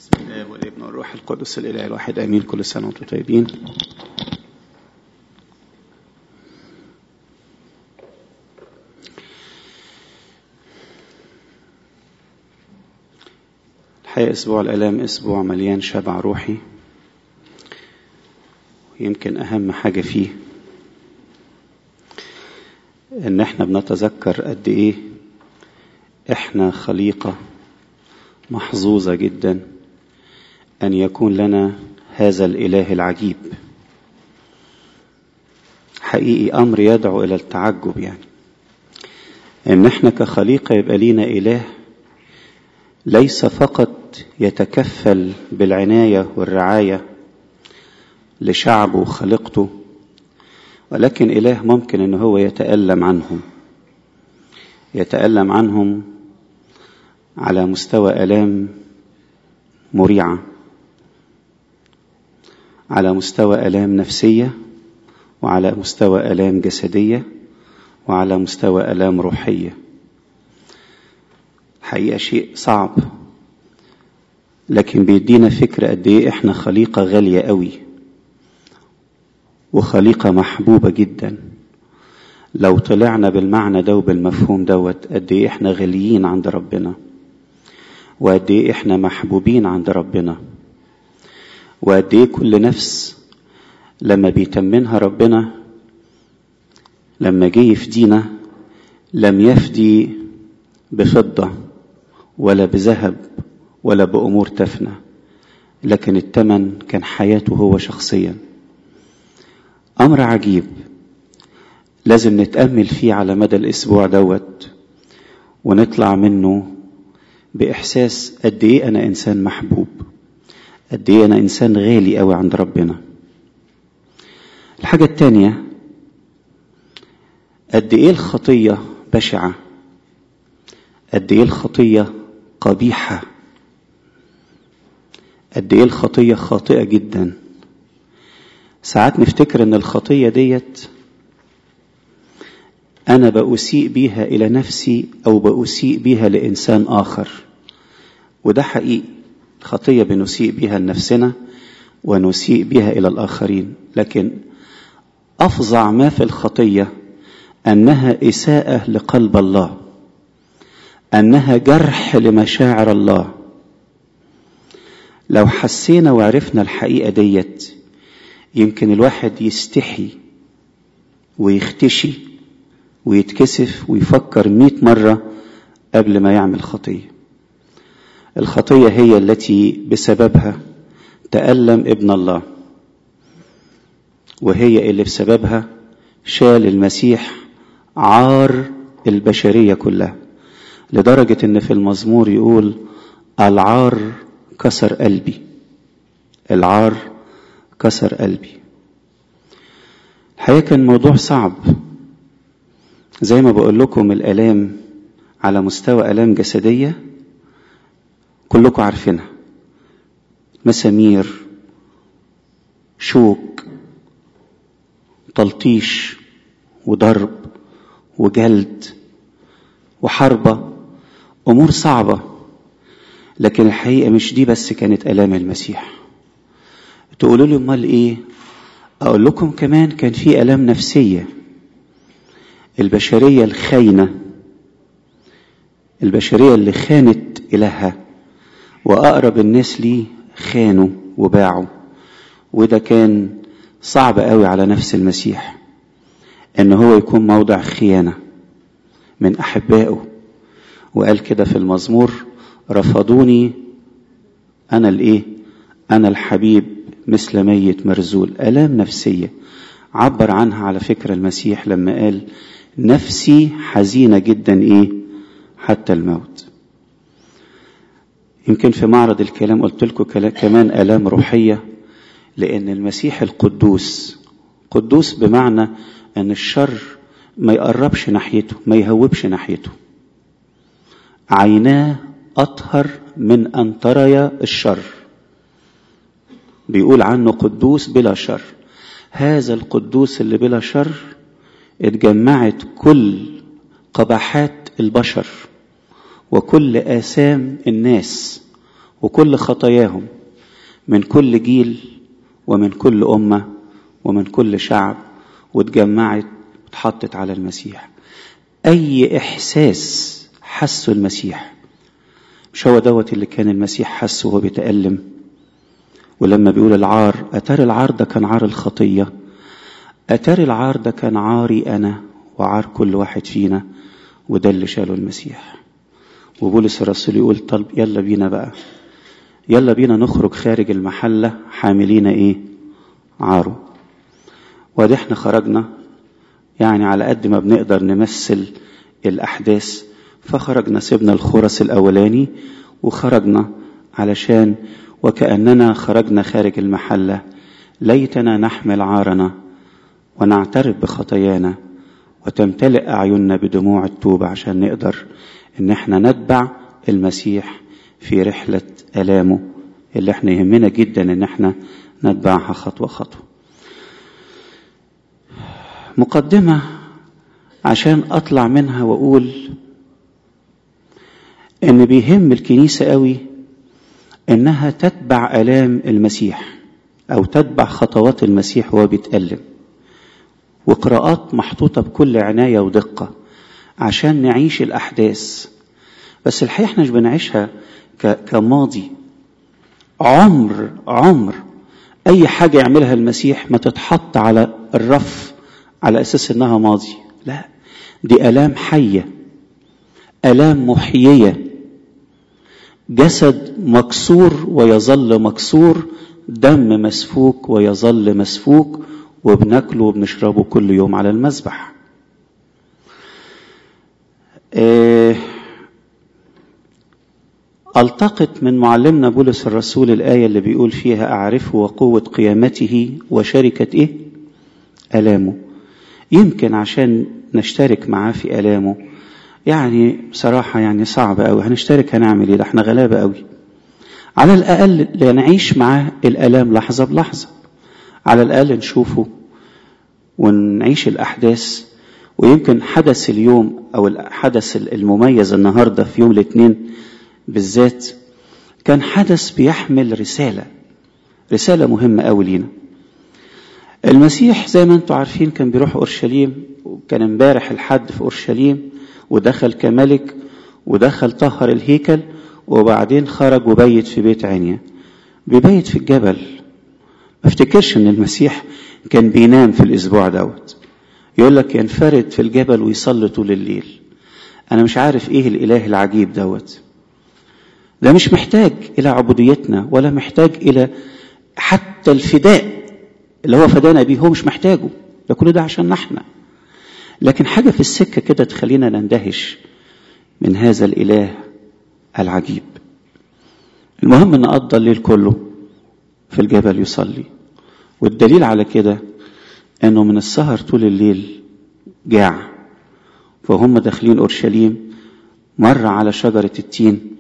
بسم الله والابن والروح القدس الاله الواحد امين كل سنه وانتم طيبين الحقيقه اسبوع الالام اسبوع مليان شبع روحي يمكن اهم حاجه فيه ان احنا بنتذكر قد ايه احنا خليقه محظوظه جدا ان يكون لنا هذا الاله العجيب حقيقي امر يدعو الى التعجب يعني ان احنا كخليقه يبقى لينا اله ليس فقط يتكفل بالعنايه والرعايه لشعبه وخليقته ولكن اله ممكن ان هو يتالم عنهم يتالم عنهم على مستوى الام مريعه على مستوى الام نفسيه وعلى مستوى الام جسديه وعلى مستوى الام روحيه حقيقه شيء صعب لكن بيدينا فكره قد ايه احنا خليقه غاليه قوي وخليقه محبوبه جدا لو طلعنا بالمعنى ده وبالمفهوم دوت قد ايه احنا غاليين عند ربنا وقد ايه احنا محبوبين عند ربنا وقد ايه كل نفس لما بيتمنها ربنا لما جه يفدينا لم يفدي بفضة ولا بذهب ولا بأمور تفنى لكن التمن كان حياته هو شخصيا أمر عجيب لازم نتأمل فيه على مدى الأسبوع دوت ونطلع منه بإحساس قد إيه أنا إنسان محبوب قد إيه أنا إنسان غالي أوي عند ربنا الحاجة التانية قد إيه الخطية بشعة قد إيه الخطية قبيحة قد إيه الخطية خاطئة جدا ساعات نفتكر إن الخطية ديت أنا بأسيء بيها إلى نفسي أو بأسيء بيها لإنسان آخر وده حقيقي خطية بنسيء بها لنفسنا ونسيء بها إلى الآخرين لكن أفظع ما في الخطية أنها إساءة لقلب الله أنها جرح لمشاعر الله لو حسينا وعرفنا الحقيقة ديت يمكن الواحد يستحي ويختشي ويتكسف ويفكر مئة مرة قبل ما يعمل خطية الخطية هي التي بسببها تألم ابن الله وهي اللي بسببها شال المسيح عار البشرية كلها لدرجة ان في المزمور يقول العار كسر قلبي العار كسر قلبي الحقيقة كان موضوع صعب زي ما بقول لكم الآلام على مستوى آلام جسدية كلكم عارفينها مسامير شوك تلطيش وضرب وجلد وحربة أمور صعبة لكن الحقيقة مش دي بس كانت آلام المسيح تقولوا لي أمال إيه أقول لكم كمان كان في آلام نفسية البشرية الخاينة البشرية اللي خانت إلهها وأقرب الناس ليه خانوا وباعوا وده كان صعب قوي على نفس المسيح ان هو يكون موضع خيانة من أحبائه وقال كده في المزمور رفضوني أنا الإيه أنا الحبيب مثل ميت مرزول آلام نفسية عبر عنها على فكرة المسيح لما قال نفسي حزينة جدا إيه حتى الموت يمكن في معرض الكلام قلت لكم كمان آلام روحية لأن المسيح القدوس قدوس بمعنى أن الشر ما يقربش ناحيته ما يهوبش ناحيته عيناه أطهر من أن تريا الشر بيقول عنه قدوس بلا شر هذا القدوس اللي بلا شر اتجمعت كل قبحات البشر وكل آثام الناس وكل خطاياهم من كل جيل ومن كل أمة ومن كل شعب واتجمعت واتحطت على المسيح أي إحساس حسه المسيح مش هو دوت اللي كان المسيح حسه وهو بيتألم ولما بيقول العار أتاري العار ده كان عار الخطية أتاري العار ده كان عاري أنا وعار كل واحد فينا وده اللي شاله المسيح وبولس الرسول يقول طب يلا بينا بقى يلا بينا نخرج خارج المحلة حاملين ايه عاره وادي احنا خرجنا يعني على قد ما بنقدر نمثل الأحداث فخرجنا سيبنا الخرس الأولاني وخرجنا علشان وكأننا خرجنا خارج المحلة ليتنا نحمل عارنا ونعترف بخطايانا وتمتلئ أعيننا بدموع التوبة عشان نقدر إن احنا نتبع المسيح في رحلة آلامه اللي احنا يهمنا جدا إن احنا نتبعها خطوة خطوة مقدمة عشان أطلع منها وأقول إن بيهم الكنيسة قوي إنها تتبع آلام المسيح أو تتبع خطوات المسيح وهو بيتألم وقراءات محطوطة بكل عناية ودقة عشان نعيش الأحداث بس الحقيقة احنا مش بنعيشها كماضي عمر عمر أي حاجة يعملها المسيح ما تتحط على الرف على أساس إنها ماضي لا دي آلام حية آلام محيية جسد مكسور ويظل مكسور دم مسفوك ويظل مسفوك وبناكله وبنشربه كل يوم على المذبح إيه التقط من معلمنا بولس الرسول الآية اللي بيقول فيها أعرفه وقوة قيامته وشركة إيه؟ ألامه يمكن عشان نشترك معاه في ألامه يعني بصراحة يعني صعب أوي هنشترك هنعمل إيه ده احنا غلابة أوي على الأقل نعيش معاه الألام لحظة بلحظة على الأقل نشوفه ونعيش الأحداث ويمكن حدث اليوم أو الحدث المميز النهاردة في يوم الاثنين بالذات كان حدث بيحمل رسالة رسالة مهمة أوي لينا المسيح زي ما انتم عارفين كان بيروح أورشليم وكان امبارح الحد في أورشليم ودخل كملك ودخل طهر الهيكل وبعدين خرج وبيت في بيت عنيا بيبيت في الجبل ما افتكرش ان المسيح كان بينام في الاسبوع دوت يقول لك ينفرد في الجبل ويصلي طول الليل انا مش عارف ايه الاله العجيب دوت ده مش محتاج الى عبوديتنا ولا محتاج الى حتى الفداء اللي هو فدانا بيه هو مش محتاجه ده كل ده عشان احنا لكن حاجة في السكة كده تخلينا نندهش من هذا الإله العجيب المهم ان قضى الليل كله في الجبل يصلي والدليل على كده انه من السهر طول الليل جاع فهم داخلين اورشليم مر على شجرة التين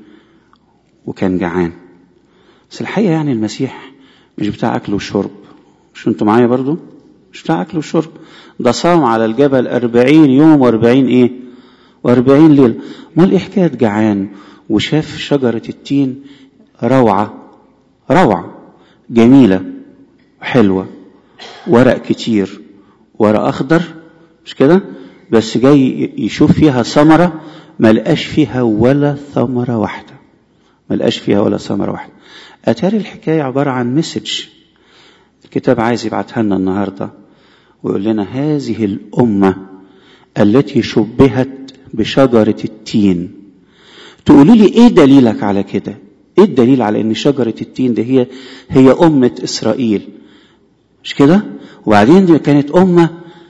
وكان جعان بس الحقيقة يعني المسيح مش بتاع أكل وشرب مش انتوا معايا برضو مش بتاع أكل وشرب ده صام على الجبل أربعين يوم وأربعين إيه وأربعين ليلة امال إيه حكاية جعان وشاف شجرة التين روعة روعة جميلة وحلوة ورق كتير ورق أخضر مش كده بس جاي يشوف فيها ثمرة ما لقاش فيها ولا ثمرة واحدة ما لقاش فيها ولا ثمرة واحدة أتاري الحكاية عبارة عن مسج الكتاب عايز يبعتها لنا النهارده ويقول لنا هذه الأمة التي شبهت بشجرة التين تقولي لي ايه دليلك على كده ايه الدليل على ان شجرة التين دي هي هي أمة إسرائيل مش كده وبعدين دي كانت أمة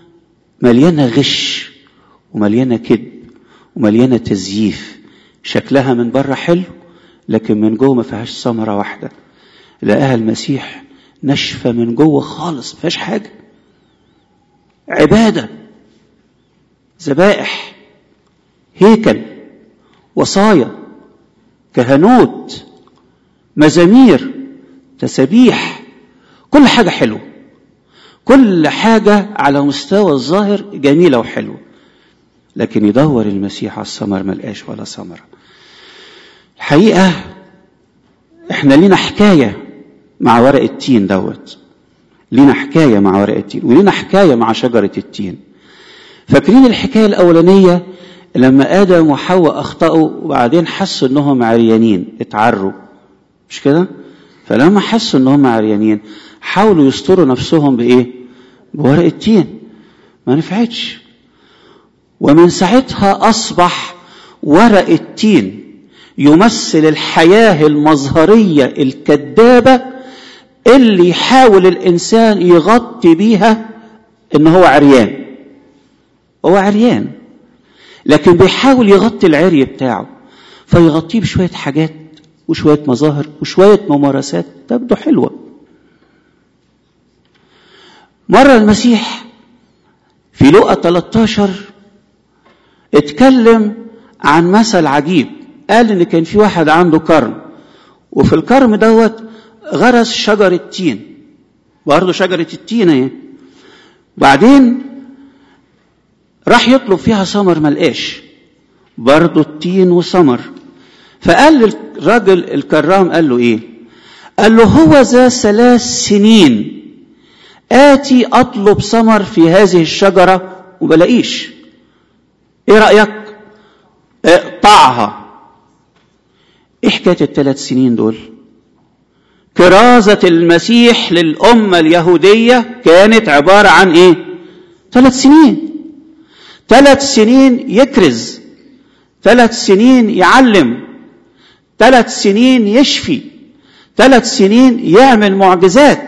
مليانة غش ومليانة كذب ومليانة تزييف شكلها من بره حلو لكن من جوه ما فيهاش ثمرة واحدة لقاها المسيح ناشفة من جوه خالص ما فيهاش حاجة عبادة ذبائح هيكل وصايا كهنوت مزامير تسابيح كل حاجة حلوة كل حاجة على مستوى الظاهر جميلة وحلوة لكن يدور المسيح على الثمر ملقاش ولا ثمرة الحقيقة احنا لينا حكاية مع ورق التين دوت لينا حكاية مع ورق التين ولينا حكاية مع شجرة التين فاكرين الحكاية الأولانية لما آدم وحواء أخطأوا وبعدين حسوا إنهم عريانين اتعروا مش كده؟ فلما حسوا إنهم عريانين حاولوا يستروا نفسهم بإيه؟ بورق التين ما نفعتش ومن ساعتها أصبح ورق التين يمثل الحياة المظهرية الكذابة اللي يحاول الإنسان يغطي بيها إن هو عريان هو عريان لكن بيحاول يغطي العري بتاعه فيغطيه بشوية حاجات وشوية مظاهر وشوية ممارسات تبدو حلوة مرة المسيح في لقى 13 اتكلم عن مثل عجيب قال ان كان في واحد عنده كرم وفي الكرم دوت غرس شجرة تين برضه شجرة التين اهي بعدين راح يطلب فيها ثمر ملقاش برضه التين وثمر فقال للراجل الكرام قال له ايه قال له هو ذا ثلاث سنين آتي أطلب ثمر في هذه الشجرة وبلاقيش ايه رأيك اقطعها ايه حكاية الثلاث سنين دول كرازة المسيح للأمة اليهودية كانت عبارة عن ايه ثلاث سنين ثلاث سنين يكرز ثلاث سنين يعلم ثلاث سنين يشفي ثلاث سنين يعمل معجزات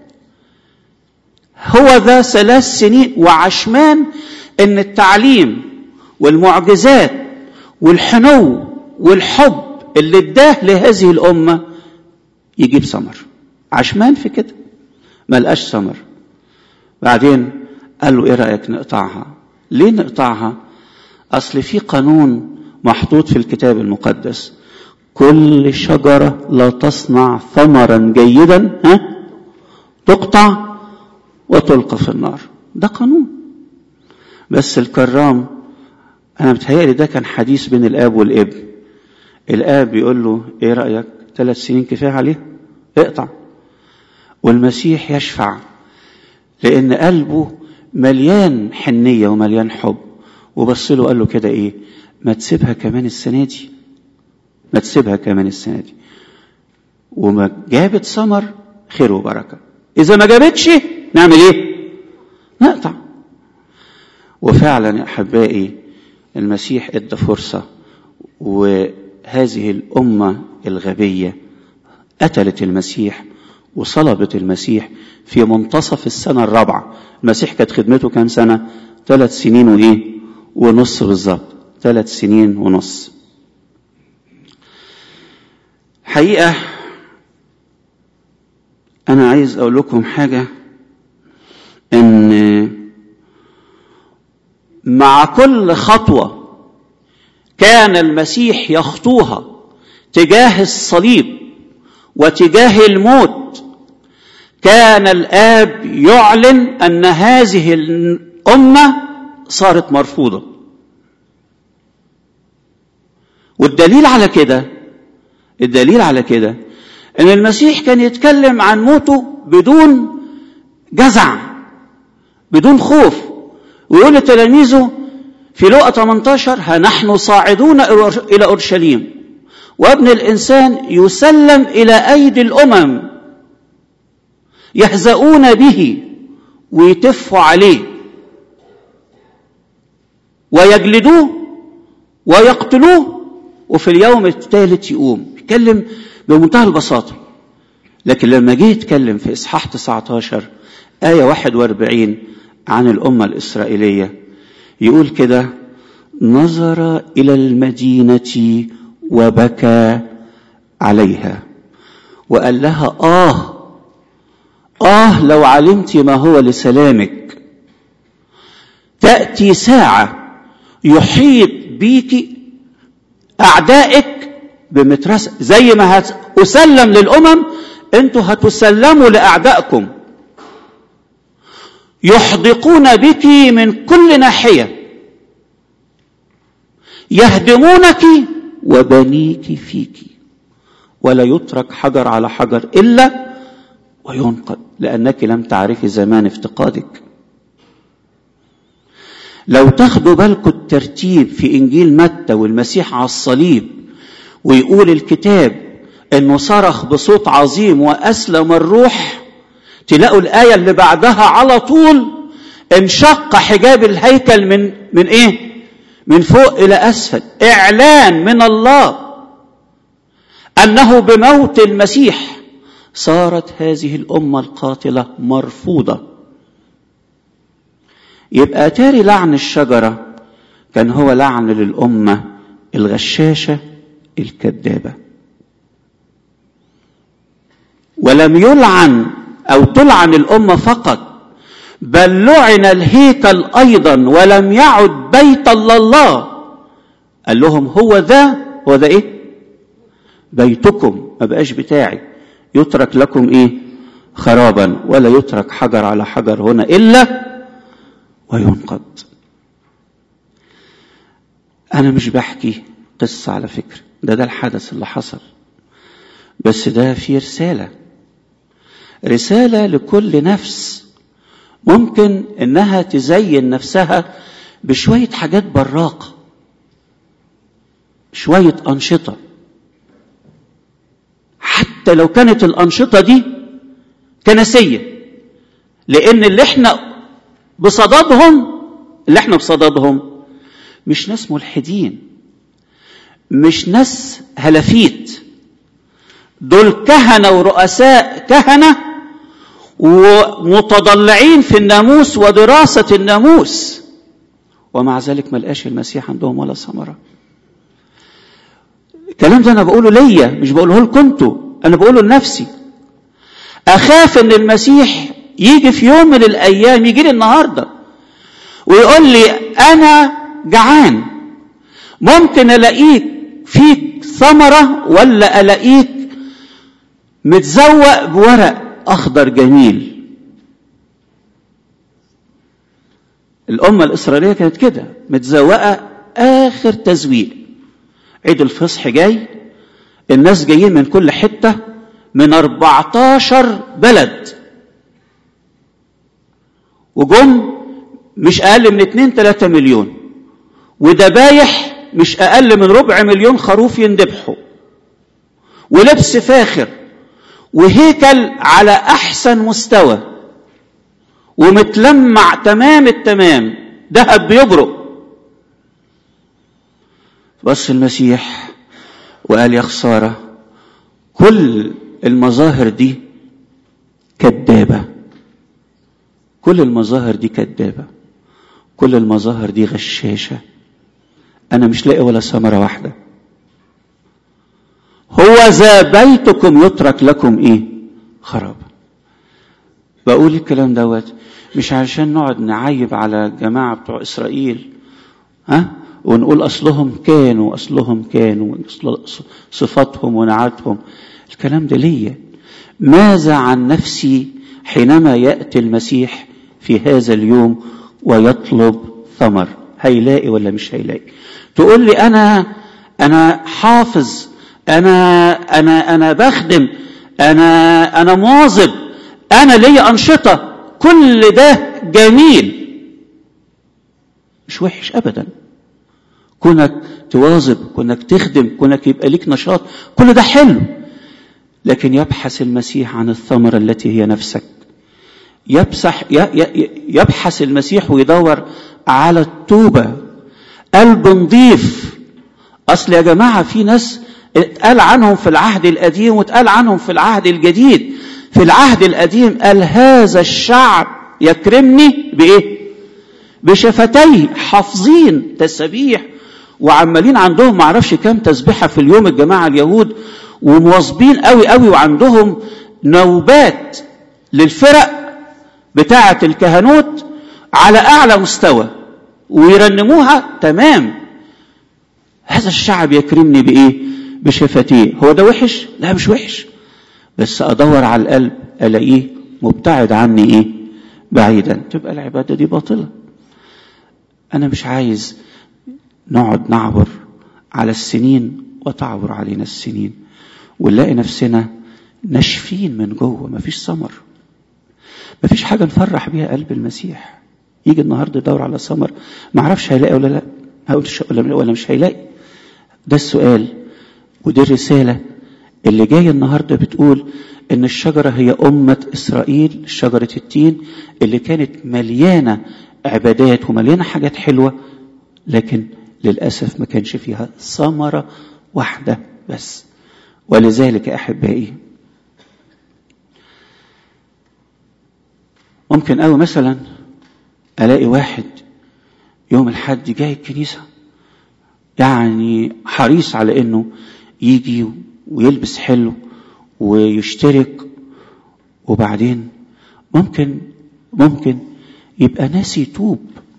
هو ذا ثلاث سنين وعشمان ان التعليم والمعجزات والحنو والحب اللي اداه لهذه الامه يجيب ثمر عشمان في كده ما لقاش ثمر بعدين قال له ايه رايك نقطعها ليه نقطعها اصل في قانون محطوط في الكتاب المقدس كل شجره لا تصنع ثمرا جيدا ها تقطع وتلقى في النار ده قانون بس الكرام انا متهيألي ده كان حديث بين الاب والابن الاب بيقول له ايه رايك ثلاث سنين كفايه عليه اقطع والمسيح يشفع لان قلبه مليان حنيه ومليان حب وبص له قال له كده ايه ما تسيبها كمان السنه دي ما تسيبها كمان السنه دي وما جابت ثمر خير وبركه اذا ما جابتش نعمل ايه نقطع وفعلا يا احبائي المسيح ادى فرصه وهذه الامه الغبيه قتلت المسيح وصلبت المسيح في منتصف السنه الرابعه المسيح كانت خدمته كام سنه ثلاث سنين وايه ونص بالظبط ثلاث سنين ونص حقيقه انا عايز اقول لكم حاجه ان مع كل خطوه كان المسيح يخطوها تجاه الصليب وتجاه الموت كان الاب يعلن ان هذه الامه صارت مرفوضه والدليل على كده الدليل على كده ان المسيح كان يتكلم عن موته بدون جزع بدون خوف ويقول لتلاميذه في لقا 18 ها نحن صاعدون الى اورشليم وابن الانسان يسلم الى ايدي الامم يهزؤون به ويتفوا عليه ويجلدوه ويقتلوه وفي اليوم الثالث يقوم يتكلم بمنتهى البساطة لكن لما جه يتكلم في إصحاح 19 آية 41 عن الأمة الإسرائيلية يقول كده نظر إلى المدينة وبكى عليها وقال لها آه آه لو علمت ما هو لسلامك تأتي ساعة يحيط بيك أعدائك بمترسة زي ما هتسلم للأمم أنتوا هتسلموا لأعدائكم يحدقون بك من كل ناحية يهدمونك وبنيك فيك ولا يترك حجر على حجر إلا وينقض لأنك لم تعرفي زمان افتقادك لو تاخدوا بالكم الترتيب في إنجيل متى والمسيح على الصليب ويقول الكتاب انه صرخ بصوت عظيم واسلم الروح تلاقوا الايه اللي بعدها على طول انشق حجاب الهيكل من من ايه من فوق الى اسفل اعلان من الله انه بموت المسيح صارت هذه الامه القاتله مرفوضه يبقى تاري لعن الشجره كان هو لعن للامه الغشاشه الكذابه ولم يلعن او تلعن الامه فقط بل لعن الهيكل ايضا ولم يعد بيتا لله قال لهم هو ذا هو ذا ايه بيتكم ما بقاش بتاعي يترك لكم ايه خرابا ولا يترك حجر على حجر هنا الا وينقض انا مش بحكي قصه على فكره ده ده الحدث اللي حصل بس ده في رساله رساله لكل نفس ممكن انها تزين نفسها بشويه حاجات براقه شويه انشطه حتى لو كانت الانشطه دي كنسيه لان اللي احنا بصددهم اللي احنا بصددهم مش ناس ملحدين مش ناس هلافيت دول كهنه ورؤساء كهنه ومتضلعين في الناموس ودراسه الناموس ومع ذلك ما لقاش المسيح عندهم ولا ثمره الكلام ده انا بقوله ليا مش بقوله لكم انتوا انا بقوله لنفسي اخاف ان المسيح يجي في يوم من الايام يجي لي النهارده ويقول لي انا جعان ممكن الاقيك فيك ثمره ولا الاقيك متزوق بورق اخضر جميل الامه الاسرائيليه كانت كده متزوقه اخر تزويق عيد الفصح جاي الناس جايين من كل حته من 14 بلد وجم مش اقل من 2 3 مليون وذبايح مش اقل من ربع مليون خروف يندبحوا ولبس فاخر وهيكل على احسن مستوى ومتلمع تمام التمام ذهب بيبرق بص المسيح وقال يا خساره كل المظاهر دي كذابه كل المظاهر دي كذابه كل المظاهر دي غشاشه انا مش لاقي ولا ثمره واحده هو ذا بيتكم يترك لكم ايه خراب بقول الكلام دوت مش عشان نقعد نعيب على الجماعه بتوع اسرائيل ها ونقول اصلهم كانوا اصلهم كانوا صفاتهم ونعاتهم الكلام ده ليا ماذا عن نفسي حينما ياتي المسيح في هذا اليوم ويطلب ثمر هيلاقي ولا مش هيلاقي تقول لي انا انا حافظ انا انا انا بخدم انا انا مواظب انا ليا انشطه كل ده جميل مش وحش ابدا كونك تواظب كونك تخدم كونك يبقى ليك نشاط كل ده حلو لكن يبحث المسيح عن الثمرة التي هي نفسك يبسح يبحث المسيح ويدور على التوبة قلب نظيف أصل يا جماعة في ناس اتقال عنهم في العهد القديم واتقال عنهم في العهد الجديد في العهد القديم قال هذا الشعب يكرمني بإيه بشفتيه حافظين تسبيح وعمالين عندهم معرفش كام تسبيحة في اليوم الجماعة اليهود ومواظبين قوي قوي وعندهم نوبات للفرق بتاعة الكهنوت على أعلى مستوى ويرنموها تمام هذا الشعب يكرمني بإيه بشفتيه هو ده وحش لا مش وحش بس أدور على القلب ألاقيه مبتعد عني إيه بعيدا تبقى العبادة دي باطلة أنا مش عايز نقعد نعبر على السنين وتعبر علينا السنين ونلاقي نفسنا ناشفين من جوه مفيش ثمر مفيش حاجة نفرح بيها قلب المسيح يجي النهارده يدور على ثمر ما اعرفش هيلاقي ولا لا هقول ولا ولا مش هيلاقي ده السؤال ودي الرسالة اللي جاية النهاردة بتقول إن الشجرة هي أمة إسرائيل شجرة التين اللي كانت مليانة عبادات ومليانة حاجات حلوة لكن للأسف ما كانش فيها ثمرة واحدة بس ولذلك أحبائي ممكن أوي مثلا ألاقي واحد يوم الحد جاي الكنيسة يعني حريص على إنه يجي ويلبس حلو ويشترك وبعدين ممكن ممكن يبقى ناسي يتوب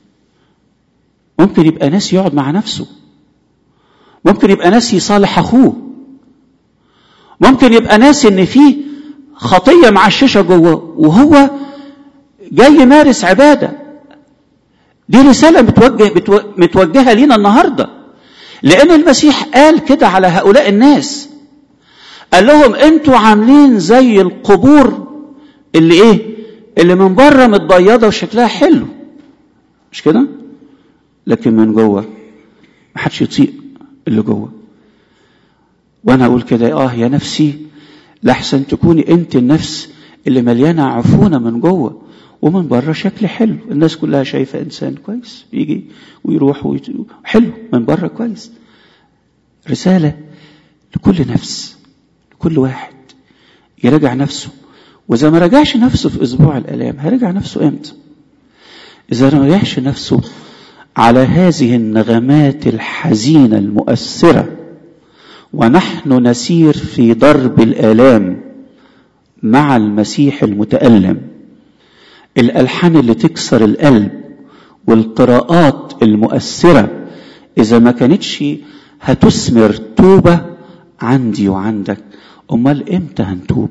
ممكن يبقى ناسي يقعد مع نفسه ممكن يبقى ناسي يصالح اخوه ممكن يبقى ناسي ان في خطيه معششه جوه وهو جاي يمارس عباده دي رساله متوجه متوجهه لينا النهارده لان المسيح قال كده على هؤلاء الناس قال لهم انتوا عاملين زي القبور اللي ايه اللي من بره متبيضه وشكلها حلو مش كده لكن من جوه ما حدش يطيق اللي جوه وانا اقول كده اه يا نفسي لحسن تكوني انت النفس اللي مليانه عفونه من جوه ومن بره شكل حلو الناس كلها شايفه انسان كويس بيجي ويروح ويت... حلو من بره كويس رساله لكل نفس لكل واحد يراجع نفسه واذا ما رجعش نفسه في اسبوع الالام هيرجع نفسه امتى اذا ما رجعش نفسه على هذه النغمات الحزينه المؤثره ونحن نسير في درب الالام مع المسيح المتالم الالحان اللي تكسر القلب والقراءات المؤثره اذا ما كانتش هتثمر توبه عندي وعندك امال امتى هنتوب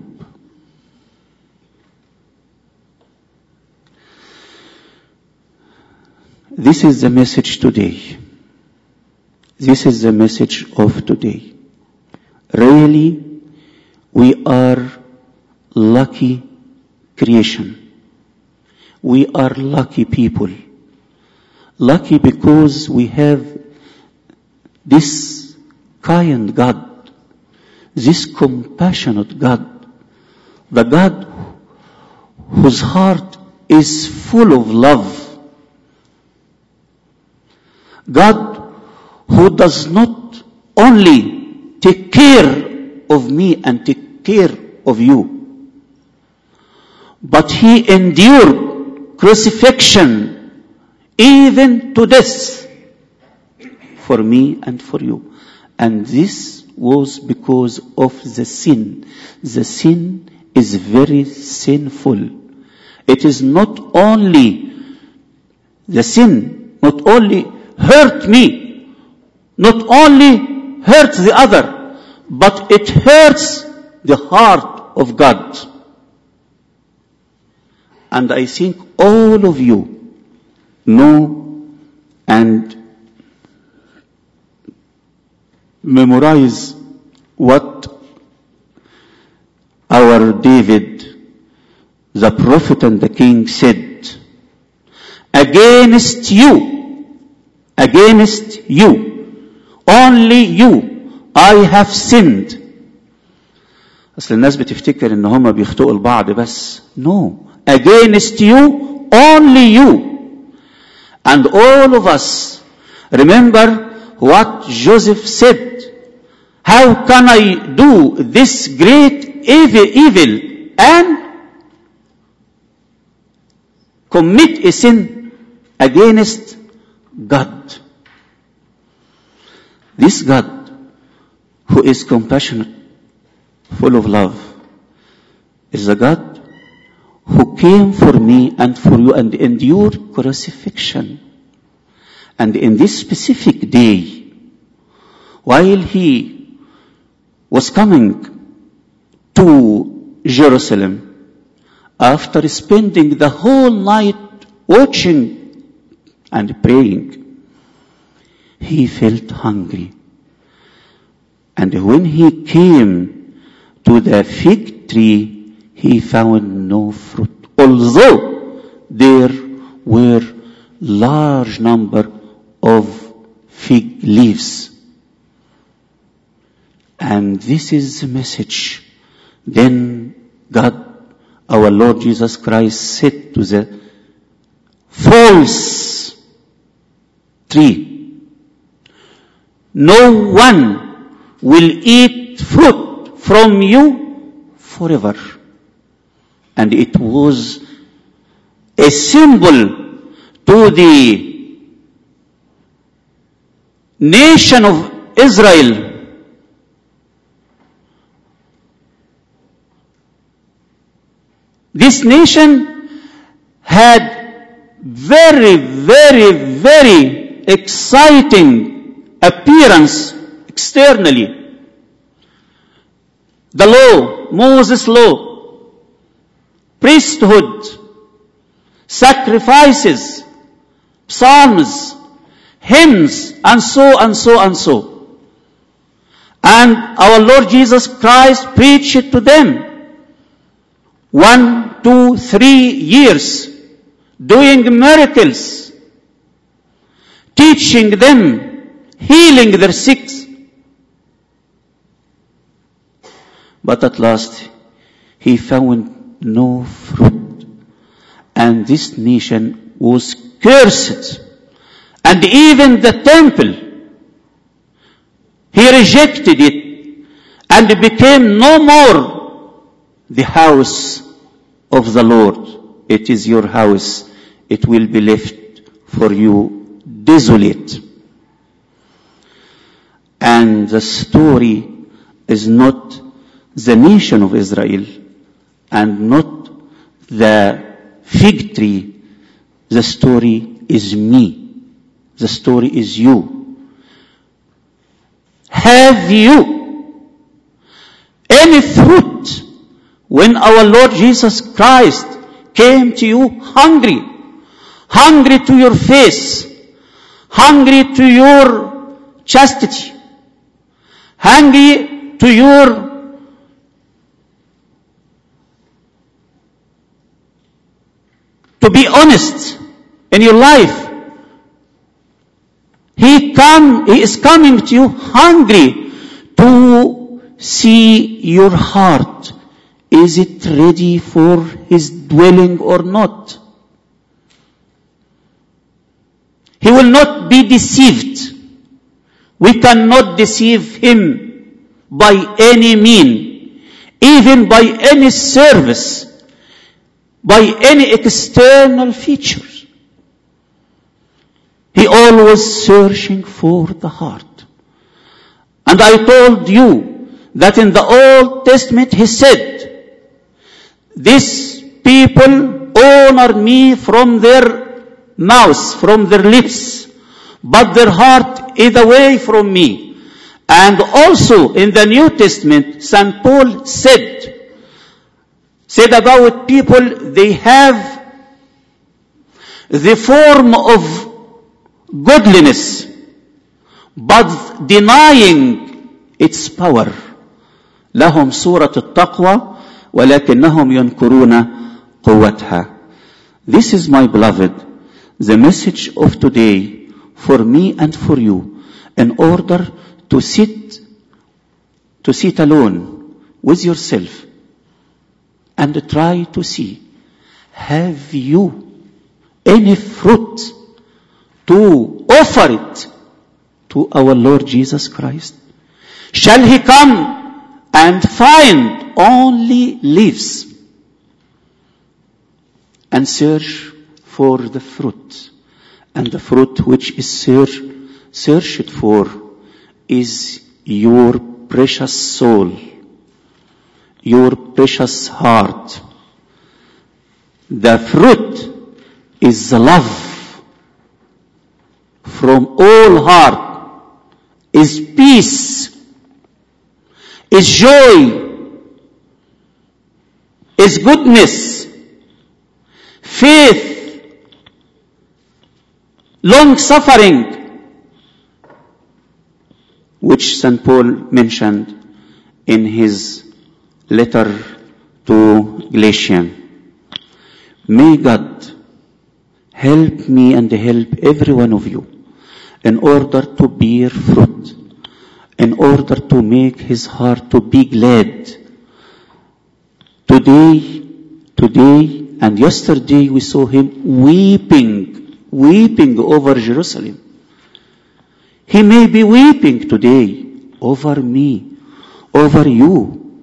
This is the message today. This is the message of today. Really, we are lucky creation. We are lucky people. Lucky because we have this kind God, this compassionate God, the God whose heart is full of love. God who does not only take care of me and take care of you, but He endured crucifixion even to death for me and for you. And this was because of the sin. The sin is very sinful. It is not only the sin, not only hurt me, not only hurt the other, but it hurts the heart of God. And I think all of you know and memorize what our David, the prophet and the king said, against you, against you, only you, I have sinned. أصل الناس بتفتكر إن هما بيخطئوا البعض بس. No. Against you, only you. And all of us remember what Joseph said. How can I do this great evil, evil and commit a sin against God? This God who is compassionate, full of love, is the God who came for me and for you and endured crucifixion. And in this specific day, while he was coming to Jerusalem, after spending the whole night watching and praying, he felt hungry. And when he came to the fig tree, he found no fruit. Although there were large number of fig leaves. And this is the message. Then God, our Lord Jesus Christ said to the false tree, no one will eat fruit from you forever. And it was a symbol to the nation of Israel This nation had very, very, very exciting appearance externally. The law, Moses' law, priesthood, sacrifices, psalms, hymns, and so and so and so. And our Lord Jesus Christ preached it to them. One, two, three years doing miracles, teaching them, healing their sick. But at last, he found no fruit. And this nation was cursed. And even the temple, he rejected it and it became no more the house of the Lord. It is your house. It will be left for you desolate. And the story is not the nation of Israel and not the fig tree. The story is me. The story is you. Have you any fruit when our Lord Jesus Christ came to you hungry, hungry to your face, hungry to your chastity, hungry to your to be honest in your life. He come, he is coming to you hungry to see your heart. Is it ready for his dwelling or not? He will not be deceived. We cannot deceive him by any mean, even by any service, by any external features. He always searching for the heart. And I told you that in the Old Testament he said, these people honor me from their mouths, from their lips, but their heart is away from me. And also in the New Testament, St. Paul said, said about people, they have the form of godliness, but denying its power. لهم صورة التقوى ولكنهم ينكرون قوتها. This is my beloved, the message of today for me and for you in order to sit, to sit alone with yourself and try to see, have you any fruit to offer it to our Lord Jesus Christ? Shall he come and find only leaves and search for the fruit. And the fruit which is search, searched for is your precious soul, your precious heart. The fruit is the love from all heart, is peace, is joy, is goodness, faith, long suffering, which St. Paul mentioned in his letter to Galatian. May God help me and help every one of you in order to bear fruit, in order to make his heart to be glad. Today, today and yesterday we saw him weeping, weeping over Jerusalem. He may be weeping today over me, over you.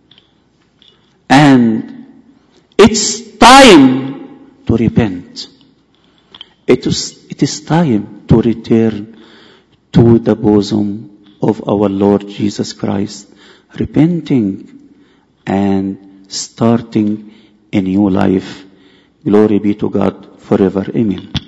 And it's time to repent. It is, it is time to return to the bosom of our Lord Jesus Christ, repenting and starting a new life. Glory be to God forever. Amen.